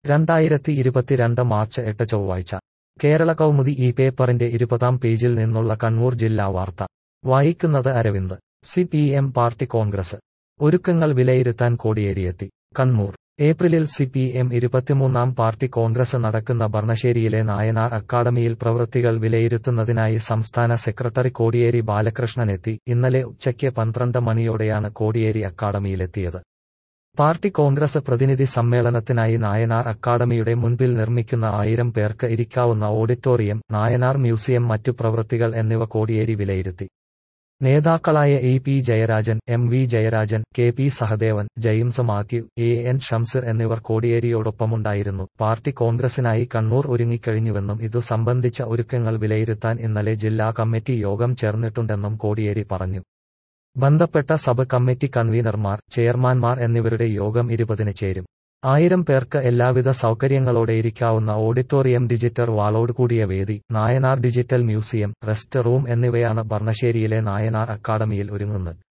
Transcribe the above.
രണ്ടായിരത്തി ഇരുപത്തിരണ്ട് മാർച്ച് എട്ട് ചൊവ്വാഴ്ച കേരള കൗമുദി ഈ പേപ്പറിന്റെ ഇരുപതാം പേജിൽ നിന്നുള്ള കണ്ണൂർ ജില്ലാ വാർത്ത വായിക്കുന്നത് Aravind C P M party congress ഒരുക്കങ്ങൾ വിലയിരുത്താൻ കോടിയേരിയെത്തി കണ്ണൂർ ഏപ്രിലിൽ സി പി എം ഇരുപത്തിമൂന്നാം പാർട്ടി കോൺഗ്രസ് നടക്കുന്ന ഭർണശ്ശേരിയിലെ നായനാർ അക്കാദമിയിൽ പ്രവൃത്തികൾ വിലയിരുത്തുന്നതിനായി സംസ്ഥാന സെക്രട്ടറി കോടിയേരി ബാലകൃഷ്ണനെത്തി ഇന്നലെ ഉച്ചയ്ക്ക് പന്ത്രണ്ട് മണിയോടെയാണ് കോടിയേരി അക്കാദമിയിലെത്തിയത് പാർട്ടി കോൺഗ്രസ് പ്രതിനിധി സമ്മേളനത്തിനായി നായനാർ അക്കാദമിയുടെ മുൻപിൽ നിർമ്മിക്കുന്ന ആയിരം പേർക്ക് ഇരിക്കാവുന്ന ഓഡിറ്റോറിയം നായനാർ മ്യൂസിയം മറ്റു പ്രവൃത്തികൾ എന്നിവ കോടിയേരി വിലയിരുത്തി നേതാക്കളായ A P Jayarajan M V Jayarajan K P Sahadevan James Mathew A N Shamseer എന്നിവർ കോടിയേരിയോടൊപ്പമുണ്ടായിരുന്നു പാർട്ടി കോൺഗ്രസിനായി കണ്ണൂർ ഒരുങ്ങിക്കഴിഞ്ഞുവെന്നും ഇതു സംബന്ധിച്ച ഒരുക്കങ്ങൾ വിലയിരുത്താൻ ഇന്നലെ ജില്ലാ കമ്മിറ്റി യോഗം ചേർന്നിട്ടുണ്ടെന്നും കോടിയേരി പറഞ്ഞു ബന്ധപ്പെട്ട സബ് കമ്മിറ്റി കൺവീനർമാർ ചെയർമാൻമാർ എന്നിവരുടെ യോഗം ഇരുപതിന് ചേരും ആയിരം പേർക്ക് എല്ലാവിധ സൗകര്യങ്ങളോടെ ഇരിക്കാവുന്ന ഓഡിറ്റോറിയം ഡിജിറ്റൽ വാളോട് കൂടിയ വേദി Nayanar digital museum rest room എന്നിവയാണ് ഭർണശ്ശേരിയിലെ നായനാർ അക്കാദമിയിൽ ഒരുങ്ങുന്നത്